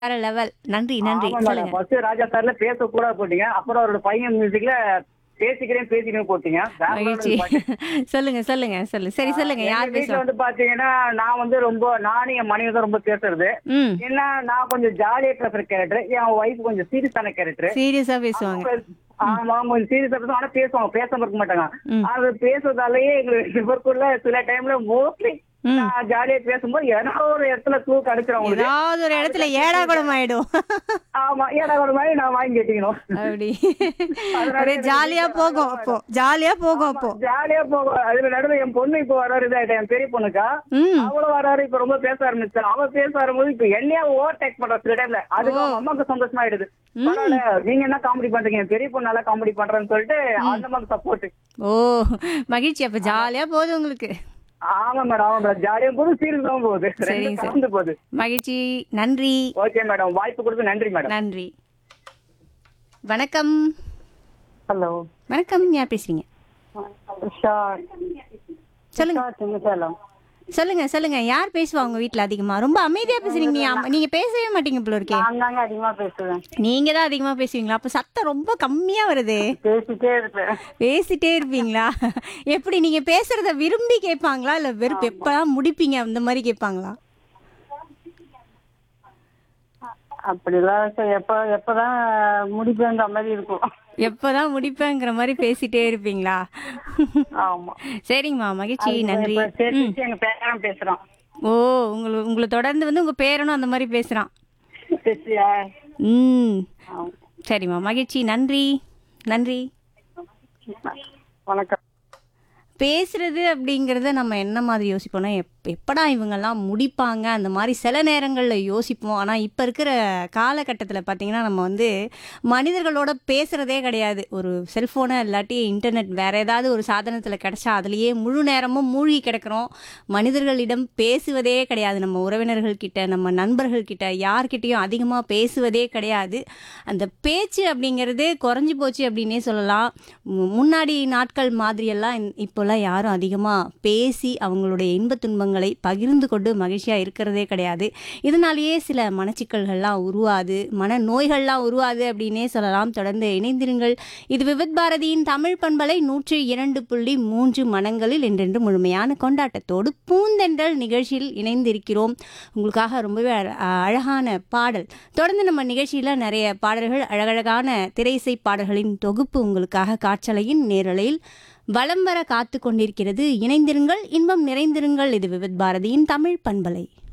வேற லெவல் நன்றி நன்றி ஆமா மேடம் சொல்லுங்க ஃபர்ஸ்ட் ராஜா சார்ல பேச கூட போட்டீங்க அப்புறம் அவரோட பையன் மியூசிக்ல பேசிக்கிறேன் பேசிக்கிறேன் போட்டீங்க வேற level மகிழ்ச்சி பாட்டு. சொல்லுங்க சொல்லுங்க சொல்லு சரி சொல்லுங்க எங்க யார் வீட்ல பேசுவோம் வந்து பாத்தீங்கன்னா நான் வந்து ரொம்ப நானும் என் மனைவி தான் ரொம்ப பேசுறது ம் ஏன்னா நான் கொஞ்சம் ஜாலியா பேசுற கேரக்டர் என் ஒய்ஃப் கொஞ்சம் சீரியஸான கேரக்டர் சீரியஸா பேசுவாங்க ஆமா கொஞ்சம் சீரியஸா பேசுவாங்க ஆனா பேசுவாங்க பேசாம இருக்க மாட்டாங்க ம். அது பேசுறதாலேயே எங்களுக்கு இவருக்குள்ள சில டைம்ல மோஸ்ட்லி ம். நான் ஜாலியா பேசும்போது ஏதாவது ஒரு இடத்துல தூக்கு அடிச்சிடும் அவங்களுக்கு ஏதாவது ஒரு இடத்துல ஏடா குடம் ஆயிடும் ஆமா ஏடா ஒரு மாதிரி நான் வாங்கி கட்டிக்கணும் அப்படி அதனால ஒரே எனக்கு ஜாலியா வீட்ல போகும் வரவே அப்போ ஜாலியா போகும் அப்போ ஜாலியா போகும் அதுல நடுவில் என் பொண்ணு இப்ப வராரு இதாயிட்டேன் என் பெரிய பொண்ணுக்கா ம் அவளும் வராரு இப்ப ரொம்ப பேச ஆரம்பிச்சா அவ பேச வரும்போது இப்ப என்னையா ஓவர் டேக் பண்ற சில டைம்ல அதுக்கு அவங்க அம்மாக்கு சந்தோஷமா ஆயிடுது பரவாயில்ல நீங்க என்ன காமெடி பண்றீங்க என் பெரிய பொண்ணு நல்லா காமெடி பண்றேன்னு சொல்லிட்டு அந்த மாதிரி சப்போர்ட் ஓ மகிழ்ச்சி அப்ப ஜாலியா போகுது உங்களுக்கு ஆமா மேடம் ஆமா மேடம் ஜாலியா போகுது சீரியஸ் தான் போகுது சரிங்க ரெண்டும் சார். கலந்து போகுது மகிழ்ச்சி நன்றி ஓகே மேடம் வாய்ப்பு கொடுத்து நன்றி மேடம் நன்றி வணக்கம் ஹலோ வணக்கம் யார் பேசுறீங்க சொல்லுங்க சொல்லுங்க சொல்லுங்க சொல்லுங்க யார் பேசுவா உங்க வீட்ல அதிகமா ரொம்ப அமைதியா பேசுறீங்க நீங்க அம- நீங்க பேசவே மாட்டீங்க போல இருக்கே நான் தாங்க அதிகமா பேசுவேன் நீங்க தான் அதிகமா பேசுவீங்களா அப்ப சத்தம் ரொம்ப கம்மியா வருதே பேசிட்டே இருப்பேன் பேசிட்டே இருப்பீங்களா எப்படி நீங்க பேசுறத விரும்பி கேட்பாங்களா இல்ல வெறுப்பு எப்பதான் முடிப்பீங்க அந்த மாதிரி கேட்பாங்களா அப்படிலாம் சரி, எப்ப எப்பதான் முடிப்பேங்கிற மாதிரி இருக்கும் எப்பதான் முடிப்பேங்கிற மாதிரி பேசிட்டே இருப்பீங்களா ஆமா சரிங்கம்மா மகிழ்ச்சி நன்றி இப்ப பேசிட்டு எங்க பேரன் பேசுறான் ஓ உங்களை உங்களை தொடர்ந்து வந்து உங்க பேரனும் அந்த மாதிரி பேசுறான் பேசியா ம் சரிம்மா மகிழ்ச்சி நன்றி நன்றி வணக்கம் பேசுறது அப்படிங்கிறத நம்ம என்ன மாதிரி யோசிப்போம்னா எப் எப்படா இவங்கெல்லாம் முடிப்பாங்க அந்த மாதிரி சில நேரங்களில் யோசிப்போம் ஆனால் இப்போ இருக்கிற காலகட்டத்தில் பார்த்தீங்கன்னா நம்ம வந்து மனிதர்களோட பேசுகிறதே கிடையாது ஒரு செல்ஃபோனை இல்லாட்டி இன்டர்நெட் வேறு ஏதாவது ஒரு சாதனத்தில் கிடச்சா அதுலேயே முழு நேரமும் மூழ்கி கிடக்கிறோம் மனிதர்களிடம் பேசுவதே கிடையாது நம்ம உறவினர்கள் கிட்ட நம்ம நண்பர்கள் கிட்ட யார்கிட்டயும் அதிகமாக பேசுவதே கிடையாது அந்த பேச்சு அப்படிங்கிறது குறைஞ்சி போச்சு அப்படின்னே சொல்லலாம் மு- முன்னாடி நாட்கள் மாதிரியெல்லாம் இந்- இப்போல்லாம் யாரும் அதிகமாக பேசி அவங்களுடைய இன்ப துன்பங்களை பகிர்ந்து கொண்டு மகிழ்ச்சியாக இருக்கிறதே கிடையாது இதனாலேயே சில மனச்சிக்கல்கள்லாம் உருவாது மன நோய்கள்லாம் உருவாது அப்படின்னே சொல்லலாம் தொடர்ந்து இணைந்திருங்கள் இது விவித் பாரதியின் தமிழ் பண்பலை நூற்றி இரண்டு புள்ளி மூன்று மனங்களில் என்றென்று முழுமையான கொண்டாட்டத்தோடு பூந்தென்றல் நிகழ்ச்சியில் இணைந்திருக்கிறோம் உங்களுக்காக ரொம்பவே அழ- அழகான பாடல் தொடர்ந்து நம்ம நிகழ்ச்சியில் நிறைய பாடல்கள் அழகழகான திரையிசை பாடல்களின் தொகுப்பு உங்களுக்காக காற்றலையின் நேரலையில் வலம் வர காத்து கொண்டிருக்கிறது இணைந்திருங்கள் இன்பம் நிறைந்திருங்கள் இது விவித் பாரதியின் தமிழ் பண்பலை